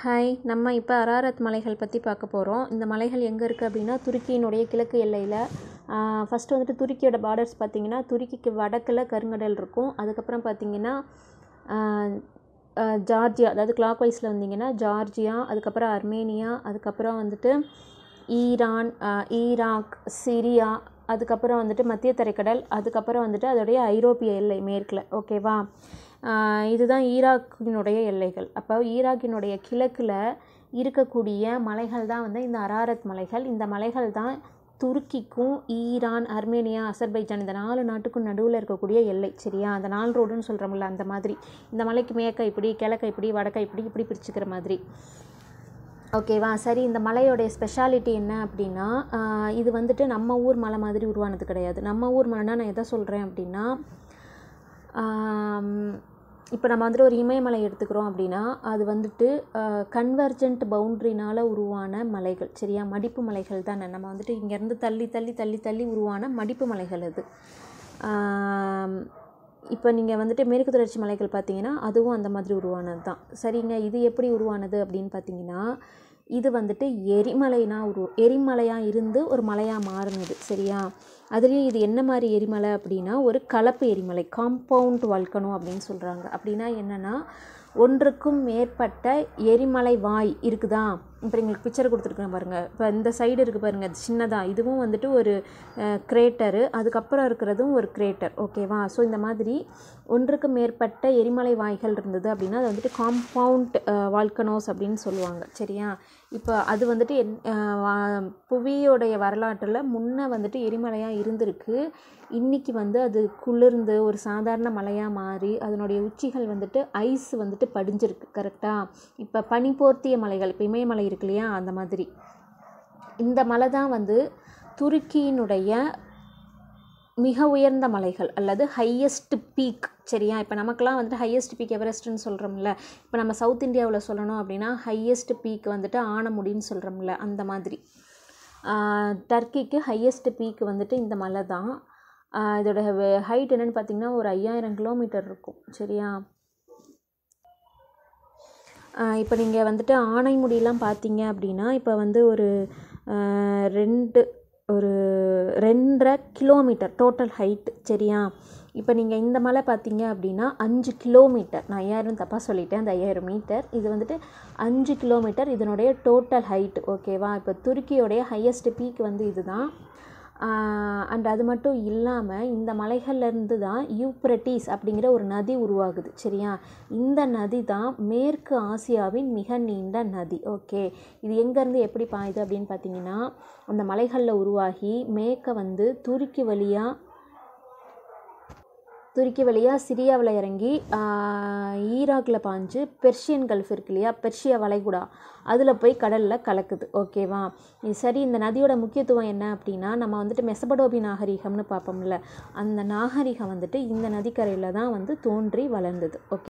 hi நம்ம இப்போ Ararat மலைகள் பற்றி பார்க்க போகிறோம் இந்த மலைகள் எங்கே இருக்குது அப்படின்னா துருக்கியினுடைய கிழக்கு எல்லையில் ஃபஸ்ட்டு வந்துட்டு துருக்கியோட பார்டர்ஸ் பார்த்திங்கன்னா துருக்கிக்கு வடக்கில் கருங்கடல் இருக்கும் அதுக்கப்புறம் பார்த்திங்கன்னா ஜார்ஜியா அதாவது கிளாக் வைஸில் வந்தீங்கன்னா ஜார்ஜியா அதுக்கப்புறம் அர்மேனியா அதுக்கப்புறம் வந்துட்டு ஈரான் ஈராக் சிரியா அதுக்கப்புறம் வந்துட்டு மத்திய தரைக்கடல் அதுக்கப்புறம் வந்துட்டு அதோடைய ஐரோப்பிய எல்லை மேற்கில் ஓகேவா இதுதான் ஈராக்கினுடைய எல்லைகள் அப்போ ஈராக்கினுடைய கிழக்கில் இருக்கக்கூடிய மலைகள் தான் வந்து இந்த அராரத் மலைகள் இந்த மலைகள் தான் துருக்கிக்கும் ஈரான் அர்மேனியா அசர்பைஜான் இந்த நாலு நாட்டுக்கும் நடுவில் இருக்கக்கூடிய எல்லை சரியா அந்த நாலு ரோடுன்னு சொல்கிறோம்ல அந்த மாதிரி இந்த மலைக்கு மேற்க இப்படி கிழக்க இப்படி வடக்க இப்படி இப்படி பிரிச்சுக்கிற மாதிரி ஓகேவா சரி இந்த மலையோடைய ஸ்பெஷாலிட்டி என்ன அப்படின்னா இது வந்துட்டு நம்ம ஊர் மலை மாதிரி உருவானது கிடையாது நம்ம ஊர் மலைனா நான் எதை சொல்கிறேன் அப்படின்னா இப்போ நம்ம வந்துட்டு ஒரு இமயமலை எடுத்துக்கிறோம் அப்படின்னா அது வந்துட்டு கன்வர்ஜென்ட் பவுண்ட்ரினால் உருவான மலைகள் சரியா மடிப்பு மலைகள் தானே நம்ம வந்துட்டு இங்கேருந்து தள்ளி தள்ளி தள்ளி தள்ளி உருவான மடிப்பு மலைகள் அது இப்போ நீங்கள் வந்துட்டு மேற்கு தொடர்ச்சி மலைகள் பார்த்தீங்கன்னா அதுவும் அந்த மாதிரி உருவானது தான் சரிங்க இது எப்படி உருவானது அப்படின்னு பார்த்தீங்கன்னா இது வந்துட்டு எரிமலைனா உரு எரிமலையாக இருந்து ஒரு மலையாக மாறினது சரியா அதுலேயும் இது என்ன மாதிரி எரிமலை அப்படின்னா ஒரு கலப்பு எரிமலை காம்பவுண்ட் வல்கனோ அப்படின்னு சொல்கிறாங்க அப்படின்னா என்னென்னா ஒன்றுக்கும் மேற்பட்ட எரிமலை வாய் இருக்குதா இப்போ எங்களுக்கு பிக்சர் கொடுத்துருக்கேன் பாருங்கள் இப்போ இந்த சைடு இருக்குது பாருங்கள் சின்னதாக இதுவும் வந்துட்டு ஒரு கிரேட்டரு அதுக்கப்புறம் இருக்கிறதும் ஒரு கிரேட்டர் ஓகேவா ஸோ இந்த மாதிரி ஒன்றுக்கு மேற்பட்ட எரிமலை வாய்கள் இருந்தது அப்படின்னா அது வந்துட்டு காம்பவுண்ட் வால்கனோஸ் அப்படின்னு சொல்லுவாங்க சரியா இப்போ அது வந்துட்டு என் புவியோடைய வரலாற்றில் முன்னே வந்துட்டு எரிமலையாக இருந்திருக்கு இன்றைக்கி வந்து அது குளிர்ந்து ஒரு சாதாரண மலையாக மாறி அதனுடைய உச்சிகள் வந்துட்டு ஐஸ் வந்துட்டு படிஞ்சிருக்கு கரெக்டாக இப்போ பனி போர்த்திய மலைகள் இப்போ இமயமலை இருக்கு இல்லையா அந்த மாதிரி இந்த மலை தான் வந்து துருக்கியினுடைய மிக உயர்ந்த மலைகள் அல்லது ஹையஸ்ட் பீக் சரியா இப்போ நமக்கெல்லாம் வந்துட்டு ஹையஸ்ட் பீக் எவரெஸ்ட்னு சொல்கிறோம்ல இப்போ நம்ம சவுத் இந்தியாவில் சொல்லணும் அப்படின்னா ஹையஸ்ட் பீக் வந்துட்டு ஆனமுடின்னு சொல்கிறோம்ல அந்த மாதிரி டர்க்கிக்கு ஹையஸ்ட் பீக் வந்துட்டு இந்த மலை தான் இதோட ஹைட் என்னென்னு பார்த்தீங்கன்னா ஒரு ஐயாயிரம் கிலோமீட்டர் இருக்கும் சரியா இப்போ நீங்கள் வந்துட்டு ஆனைமுடியெலாம் பார்த்தீங்க அப்படின்னா இப்போ வந்து ஒரு ரெண்டு ஒரு ரெண்டரை கிலோமீட்டர் டோட்டல் ஹைட்டு சரியா இப்போ நீங்கள் இந்த மலை பார்த்தீங்க அப்படின்னா அஞ்சு கிலோமீட்டர் நான் ஐயாயிரம் தப்பாக சொல்லிட்டேன் அந்த ஐயாயிரம் மீட்டர் இது வந்துட்டு அஞ்சு கிலோமீட்டர் இதனுடைய டோட்டல் ஹைட் ஓகேவா இப்போ துருக்கியோடைய ஹையஸ்ட் பீக் வந்து இதுதான் அண்ட் அது மட்டும் இல்லாமல் இந்த மலைகள்லேருந்து தான் யூப்ரட்டிஸ் அப்படிங்கிற ஒரு நதி உருவாகுது சரியா இந்த நதி தான் மேற்கு ஆசியாவின் மிக நீண்ட நதி ஓகே இது எங்கேருந்து எப்படி பாயுது அப்படின்னு பார்த்தீங்கன்னா அந்த மலைகளில் உருவாகி மேற்க வந்து துருக்கி வழியாக துருக்கி வழியாக சிரியாவில் இறங்கி ஈராக்கில் பாஞ்சு பெர்ஷியன் கல்ஃப் இருக்கு இல்லையா பெர்ஷியா வளைகுடா அதில் போய் கடலில் கலக்குது ஓகேவா இது சரி இந்த நதியோட முக்கியத்துவம் என்ன அப்படின்னா நம்ம வந்துட்டு மெசபடோபி நாகரிகம்னு பார்ப்போம்ல அந்த நாகரிகம் வந்துட்டு இந்த நதிக்கரையில் தான் வந்து தோன்றி வளர்ந்தது ஓகே